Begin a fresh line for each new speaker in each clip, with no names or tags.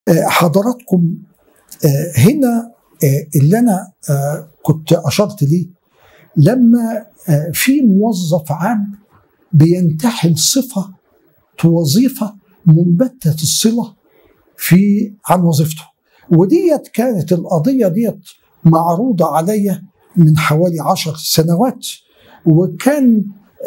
حضراتكم هنا اللي انا كنت اشرت ليه لما في موظف عام بينتحل صفه وظيفه منبته الصله في عن وظيفته وديت كانت القضيه ديت معروضه عليا من حوالي عشر سنوات وكان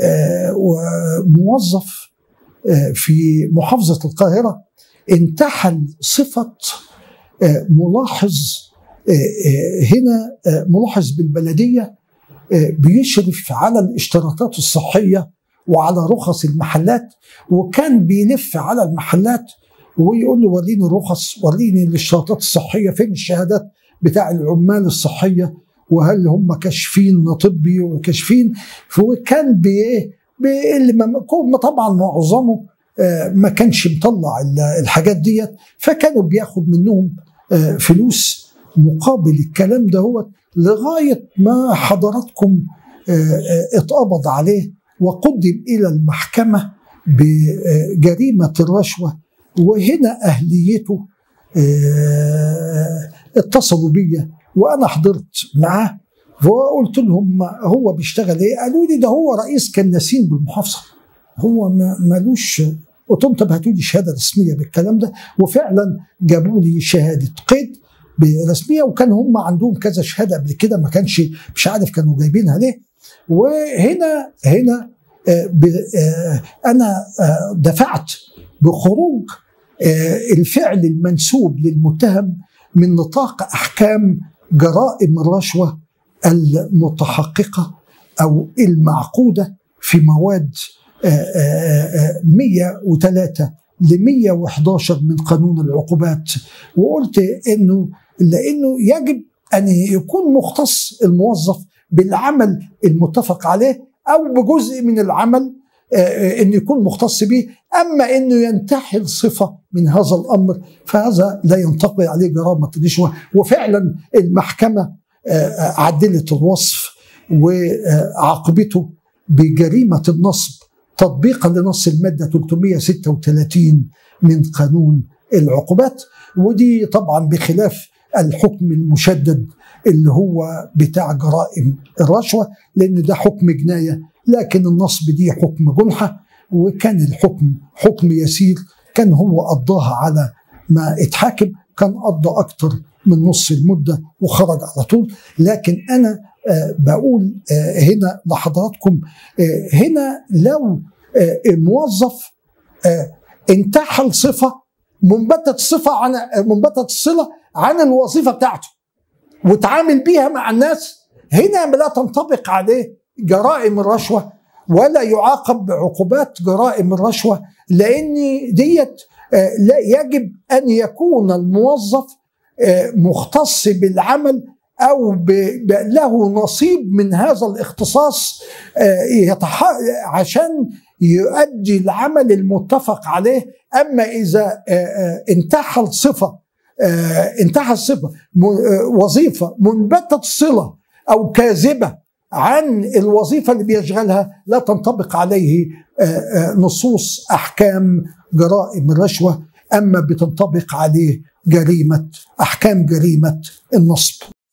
موظف في محافظه القاهره انتحل صفه ملاحظ هنا ملاحظ بالبلديه بيشرف على الاشتراطات الصحيه وعلى رخص المحلات وكان بيلف على المحلات ويقول له وريني الرخص وريني الاشتراطات الصحيه فين الشهادات بتاع العمال الصحيه وهل هم كاشفين طبي وكاشفين فكان بايه اللي طبعا معظمه ما كانش مطلع الحاجات ديت فكانوا بياخد منهم فلوس مقابل الكلام ده هو لغايه ما حضراتكم اتقبض عليه وقدم الى المحكمه بجريمه الرشوه وهنا اهليته اتصلوا بيا وانا حضرت معاه وقلت لهم هو بيشتغل ايه؟ قالوا لي ده هو رئيس كناسين بالمحافظه هو مالوش قلت لهم طب هاتوا لي شهاده رسميه بالكلام ده وفعلا جابوا لي شهاده قيد رسميه وكان هم عندهم كذا شهاده قبل كده ما كانش مش عارف كانوا جايبينها ليه وهنا هنا انا دفعت بخروج الفعل المنسوب للمتهم من نطاق احكام جرائم الرشوه المتحققه او المعقوده في مواد 103 ل 111 من قانون العقوبات وقلت انه لانه يجب ان يكون مختص الموظف بالعمل المتفق عليه او بجزء من العمل انه يكون مختص به اما انه ينتحل صفه من هذا الامر فهذا لا ينطبق عليه جرامه الرشوه وفعلا المحكمه عدلت الوصف وعاقبته بجريمه النصب تطبيقا لنص الماده 336 من قانون العقوبات ودي طبعا بخلاف الحكم المشدد اللي هو بتاع جرائم الرشوه لان ده حكم جنايه لكن النصب دي حكم جنحه وكان الحكم حكم يسير كان هو قضاها على ما اتحاكم كان قضى اكتر من نص المده وخرج على طول لكن انا آه بقول آه هنا لحضراتكم آه هنا لو الموظف انتحل صفه منبتت الصفه عن منبتت الصله عن الوظيفه بتاعته وتعامل بيها مع الناس هنا لا تنطبق عليه جرائم الرشوه ولا يعاقب بعقوبات جرائم الرشوه لان ديت لا يجب ان يكون الموظف مختص بالعمل او له نصيب من هذا الاختصاص عشان يؤدي العمل المتفق عليه اما اذا انتحل صفه انتحل صفه وظيفه منبته الصله او كاذبه عن الوظيفه اللي بيشغلها لا تنطبق عليه نصوص احكام جرائم الرشوه اما بتنطبق عليه جريمه احكام جريمه النصب